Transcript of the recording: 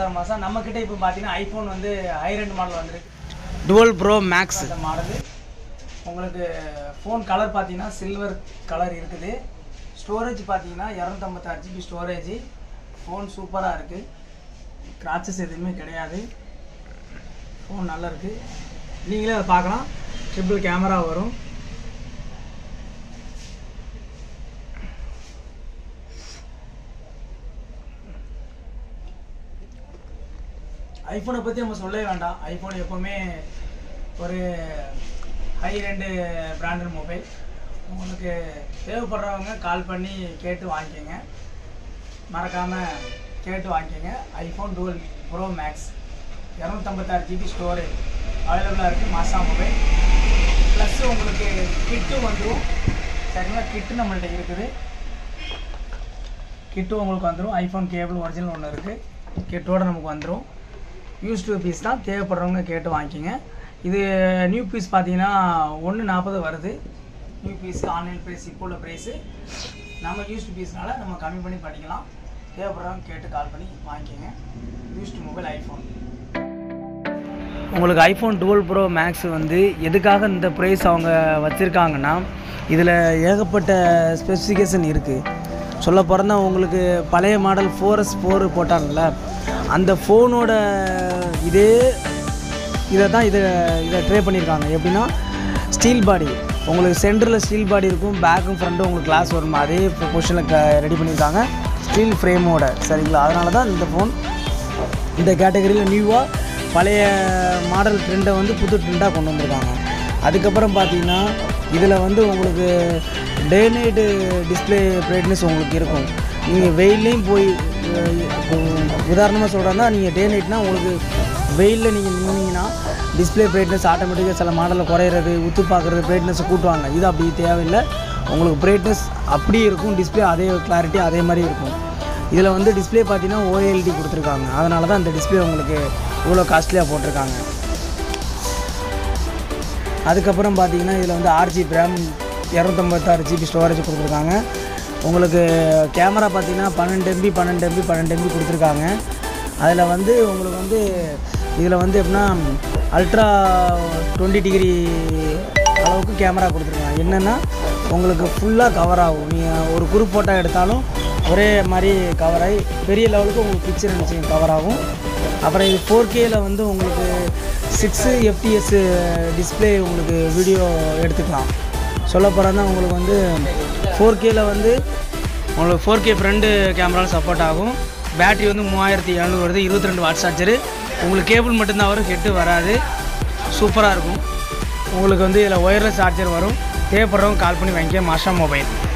இருபத்தாறு மாதம் நம்மக்கிட்ட இப்போ பார்த்தீங்கன்னா ஐஃபோன் வந்து ஹை ரெண்டு மாடல் வந்துருக்கு டுவெல் ப்ரோ மேக்ஸ் அந்த மாடலு உங்களுக்கு ஃபோன் கலர் பார்த்தீங்கன்னா சில்வர் கலர் இருக்குது ஸ்டோரேஜ் பார்த்தீங்கன்னா இரநூத்தம்பத்தாறு ஜிபி ஸ்டோரேஜ் ஃபோன் சூப்பராக இருக்குது கிராச்சஸ் எதுவுமே கிடையாது ஃபோன் நல்லா இருக்குது நீங்களே அதை பார்க்கலாம் ட்ரிபிள் கேமரா வரும் ஐஃபோனை பற்றி நம்ம சொல்லவே வேண்டாம் ஐஃபோன் எப்போவுமே ஒரு ஹை ரெண்டு பிராண்டட் மொபைல் உங்களுக்கு தேவைப்படுறவங்க கால் பண்ணி கேட்டு வாங்கிக்கோங்க மறக்காமல் கேட்டு வாங்கிக்கோங்க ஐஃபோன் டுவெல் ப்ரோ மேக்ஸ் இரநூத்தம்பத்தாறு ஜிபி ஸ்டோரேஜ் அவைலபிளாக இருக்குது மாசா மொபைல் ப்ளஸ் உங்களுக்கு கிட்டு வந்துடும் சரிங்களா கிட்டு நம்மள்ட்ட இருக்குது கிட்டு உங்களுக்கு வந்துடும் ஐஃபோன் கேபிள் ஒரிஜினல் ஒன்று இருக்குது கிட்டோட நமக்கு வந்துடும் யூஸ் டூ பீஸ் தான் தேவைப்படுறவங்க கேட்டு வாங்கிக்கோங்க இது நியூ பீஸ் பார்த்தீங்கன்னா ஒன்று நாற்பது வருது நியூ பீஸ் ஆன்லைன் ப்ரைஸ் இப்போ உள்ள ப்ரைஸு நம்ம யூஸ்டு பீஸ்னால நம்ம கம்மி பண்ணி பண்ணிக்கலாம் தேவைப்படுறவங்க கேட்டு கால் பண்ணி வாங்கிக்கோங்க யூஸ்டு மொபைல் ஐஃபோன் உங்களுக்கு ஐஃபோன் டுவெல் ப்ரோ மேக்ஸ் வந்து எதுக்காக இந்த ப்ரைஸ் அவங்க வச்சுருக்காங்கன்னா இதில் ஏகப்பட்ட ஸ்பெசிஃபிகேஷன் இருக்குது சொல்ல பிறந்தா உங்களுக்கு பழைய மாடல் ஃபோர் எஸ் ஃபோர் போட்டாங்கல்ல அந்த ஃபோனோட இதே இதை தான் இதை இதை ட்ரே பண்ணியிருக்காங்க எப்படின்னா ஸ்டீல் பாடி உங்களுக்கு சென்டரில் ஸ்டீல் பாடி இருக்கும் பேக்கும் ஃப்ரண்ட்டும் உங்களுக்கு கிளாஸ் வரும் அதே பொசிஷனில் ரெடி பண்ணியிருக்காங்க ஸ்டீல் ஃப்ரேமோட சரிங்களா அதனால தான் இந்த ஃபோன் இந்த கேட்டகரியில் நியூவாக பழைய மாடல் ட்ரெண்டை வந்து புது ட்ரெண்டாக கொண்டு வந்திருக்காங்க அதுக்கப்புறம் பார்த்தீங்கன்னா இதில் வந்து உங்களுக்கு டே நைட்டு டிஸ்பிளே பிரைட்னஸ் உங்களுக்கு இருக்கும் நீங்கள் வெயில்லையும் போய் உதாரணமாக சொல்கிறேன்னா நீங்கள் டே நைட்னா உங்களுக்கு வெயிலில் நீங்கள் நின்னீங்கன்னா டிஸ்பிளே பிரைட்னஸ் ஆட்டோமேட்டிக்காக சில மாடலில் குறையிறது உத்து பார்க்குறது பிரைட்னஸ் கூட்டுவாங்க இது அப்படி தேவையில்லை உங்களுக்கு பிரைட்னஸ் அப்படியே இருக்கும் டிஸ்பிளே அதே கிளாரிட்டி அதே மாதிரி இருக்கும் இதில் வந்து டிஸ்பிளே பார்த்தீங்கன்னா ஓஎல்டி கொடுத்துருக்காங்க அதனால தான் இந்த டிஸ்பிளே உங்களுக்கு இவ்வளோ காஸ்ட்லியாக போட்டிருக்காங்க அதுக்கப்புறம் பார்த்தீங்கன்னா இதில் வந்து ஆறு ஜிபி ரேம் இரநூத்தம்பத்தாறு ஜிபி ஸ்டோரேஜ் கொடுத்துருக்காங்க உங்களுக்கு கேமரா பார்த்தீங்கன்னா பன்னெண்டு எம்பி பன்னெண்டு எம்பி பன்னெண்டு எம்பி கொடுத்துருக்காங்க அதில் வந்து உங்களுக்கு வந்து இதில் வந்து எப்படின்னா அல்ட்ரா டுவெண்ட்டி டிகிரி அளவுக்கு கேமரா கொடுத்துருக்காங்க என்னென்னா உங்களுக்கு ஃபுல்லாக கவர் ஆகும் நீங்கள் ஒரு குரூப் ஃபோட்டோ எடுத்தாலும் ஒரே மாதிரி கவர் ஆகி பெரிய லெவலுக்கு உங்களுக்கு பிக்சர் நினச்சி கவர் ஆகும் அப்புறம் இது ஃபோர் கேயில் வந்து உங்களுக்கு சிக்ஸு எஃப்டிஎஸ் டிஸ்பிளே உங்களுக்கு வீடியோ எடுத்துக்கலாம் சொல்ல போகிறதா உங்களுக்கு வந்து ஃபோர் கேயில் வந்து உங்களுக்கு ஃபோர் கே ஃப்ரண்ட்டு கேமராவில் சப்போர்ட் ஆகும் பேட்டரி வந்து மூவாயிரத்தி எழுநூறு வருது இருபத்தி ரெண்டு வாட் சார்ஜரு உங்களுக்கு கேபிள் மட்டும்தான் வரும் கெட்டு வராது சூப்பராக இருக்கும் உங்களுக்கு வந்து இதில் ஒயர்லெஸ் சார்ஜர் வரும் தேவைப்படுறவங்க கால் பண்ணி வாங்கிக்க மாஷா மொபைல்